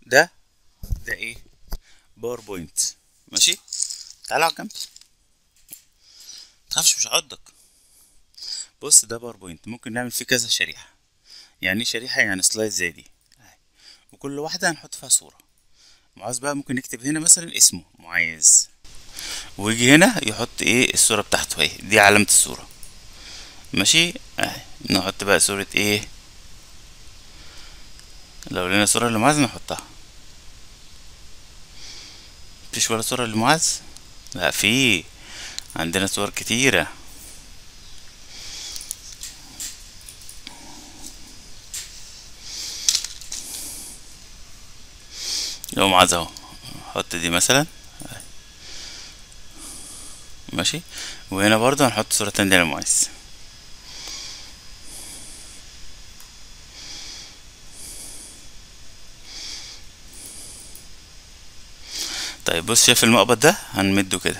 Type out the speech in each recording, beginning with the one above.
ده ده ايه باوربوينت ماشي تعالى على جنب متخافش مش هعضك بص ده باوربوينت ممكن نعمل فيه كذا شريحة يعني ايه شريحة يعني سلايد زي دي أهي. وكل واحدة هنحط فيها صورة معاذ بقى ممكن نكتب هنا مثلا اسمه معاذ ويجي هنا يحط ايه الصورة بتاعته اهي دي علامة الصورة ماشي اهي نحط بقى صورة ايه لو لقينا صورة لمعاذ نحطها مفيش ولا صورة لمعاذ لا في عندنا صور كتيرة لو معاذ اهو حط دي مثلا ماشي وهنا برضو هنحط صورة تانية لمعاذ طيب بص شايف المقبض ده هنمده كده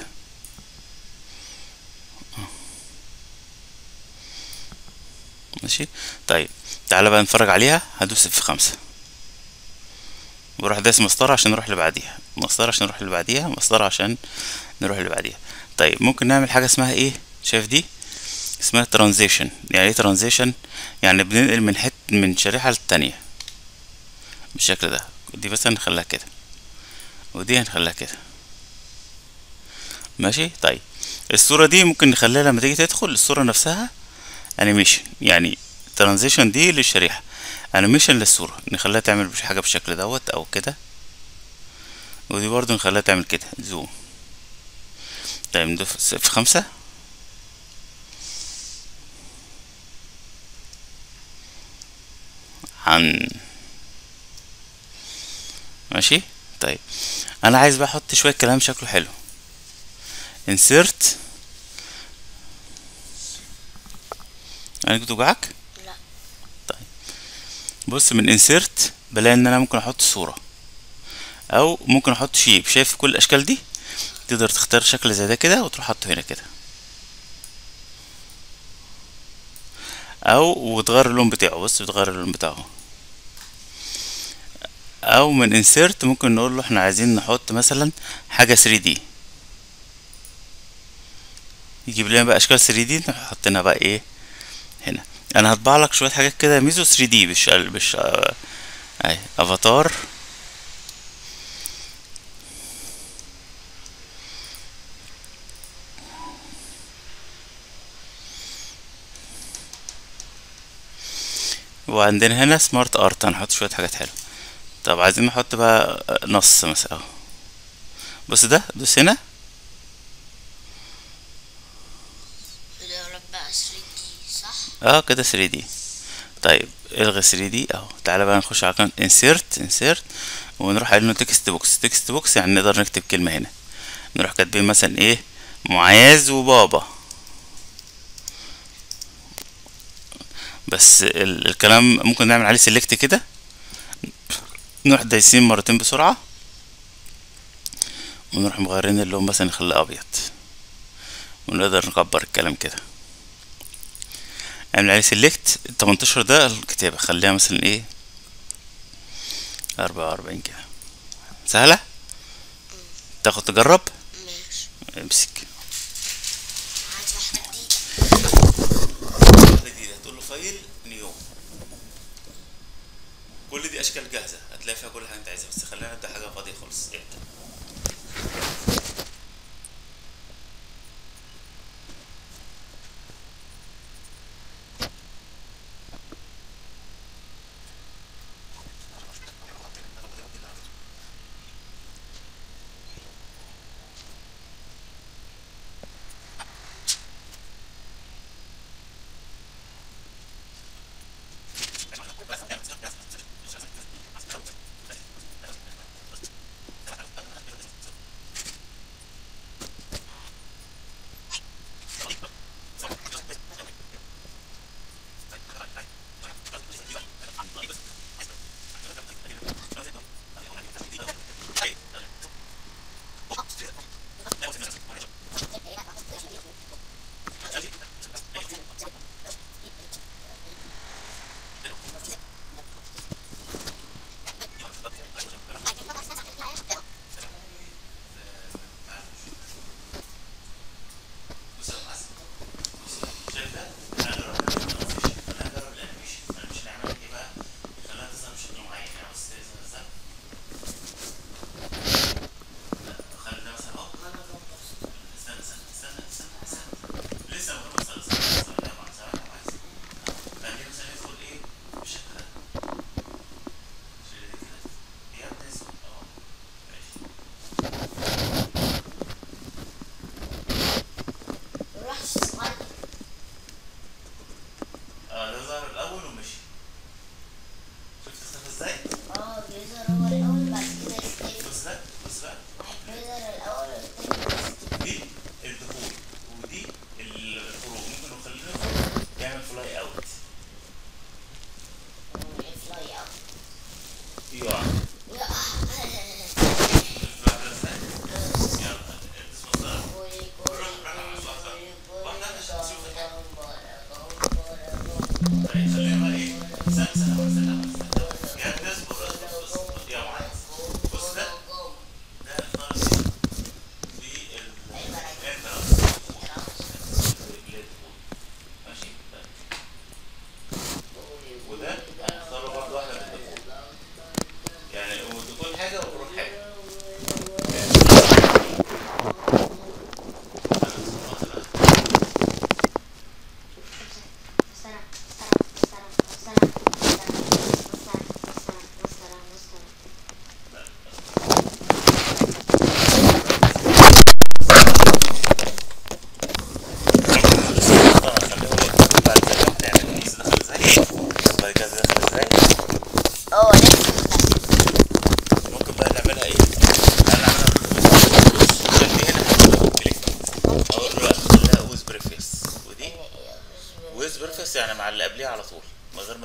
ماشي طيب تعالى بقى نتفرج عليها هدوس في خمسة بروح دايس مسطرة عشان نروح اللي بعديها مسطرة عشان نروح اللي بعديها مسطرة عشان نروح اللي بعديها طيب ممكن نعمل حاجة اسمها ايه شايف دي اسمها ترانزيشن يعني ايه ترانزيشن يعني بننقل من حت من شريحة للتانية بالشكل ده دي بس هنخليها كده ودي هنخليها كده ماشي طيب الصورة دي ممكن نخليها لما تيجي تدخل الصورة نفسها انيميشن يعني ترانزيشن دي للشريحة انيميشن للصورة نخليها تعمل بش- حاجة بالشكل دوت او كده ودي برضو نخليها تعمل كده زوم طيب ندوس في خمسة عن ماشي طيب انا عايز بقى احط شويه كلام شكله حلو insert انا كنت وجعك لا طيب بص من insert بلاقي ان انا ممكن احط صوره او ممكن احط شيب شايف كل الاشكال دي تقدر تختار شكل زي ده كده وتروح حاطه هنا كده او وتغير اللون بتاعه بص بتغير اللون بتاعه او من insert ممكن نقول له احنا عايزين نحط مثلا حاجه 3D يجيب لنا بقى اشكال 3D حطينا بقى ايه هنا انا هطبع لك شويه حاجات كده ميزو 3D مش مش آه، اهي افاتار وعندنا هنا سمارت ارت هنحط شويه حاجات حلوه طب عايزين نحط بقى نص مثلا اهو بص ده دوس هنا يقول لك بقى 3D صح؟ اه كده 3D طيب الغي 3D اهو تعالى بقى نخش على قناة insert insert ونروح قايلين له تكست بوكس تكست بوكس يعني نقدر نكتب كلمة هنا نروح كاتبين مثلا ايه معاذ وبابا بس ال الكلام ممكن نعمل عليه سيلكت كده نروح دايسين مرتين بسرعة ونروح مغيرين اللون مثلا نخليه ابيض ونقدر نكبر الكلام كده اعمل عليه سيلكت ال 18 ده الكتابة خليها مثلا ايه أربعة وأربعين كده سهلة تاخد تجرب ماشي امسك عايز واحدة جديدة جديدة تقول له فايل نيو كل دي أشكال جاهزة هتلاقي فيها كل حاجة أنت عايزها بس خلينا نبدأ حاجة فاضية خالص ابدأ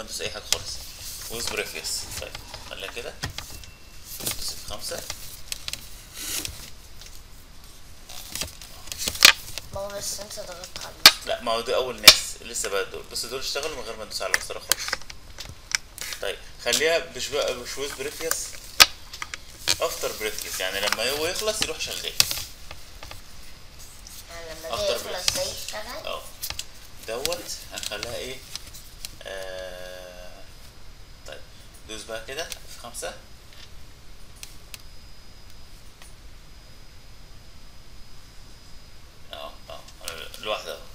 ندوس اي حاجه خالص ويز بريفيوس طيب خليها كده ندوس خمسة بابا بس انت ضغطت على لا ما هو دي اول ناس لسه بقى دول بس دول اشتغلوا من غير ما ندوس على المسطره خالص طيب خليها بشوية بشويز بريفيوس افتر بريفيوس يعني لما هو يخلص يروح شغال يعني لما أفضل ده يخلص ده يشتغل اه دوت هنخليها ايه آه... طيب دوس بقى كده في خمسة اه اه الواحدة اهو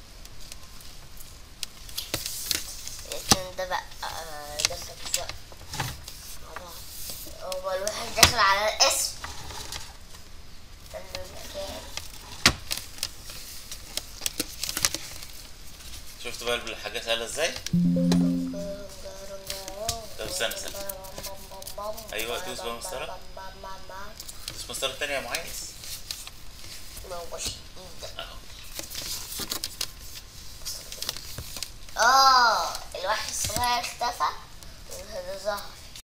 لكن ده بقى آه، دخل في وقت مع بعض. هو الواحد داخل على الاسم استنى المكان شفت بقى الحاجات سهلة ازاي طب استنى، استنى. أيوة، دوس بقى مسطرة. بس المسطرة التانية يا معايز ما هوش ايدك اهو اه الواحد الصغير اختفى وهذا ظهر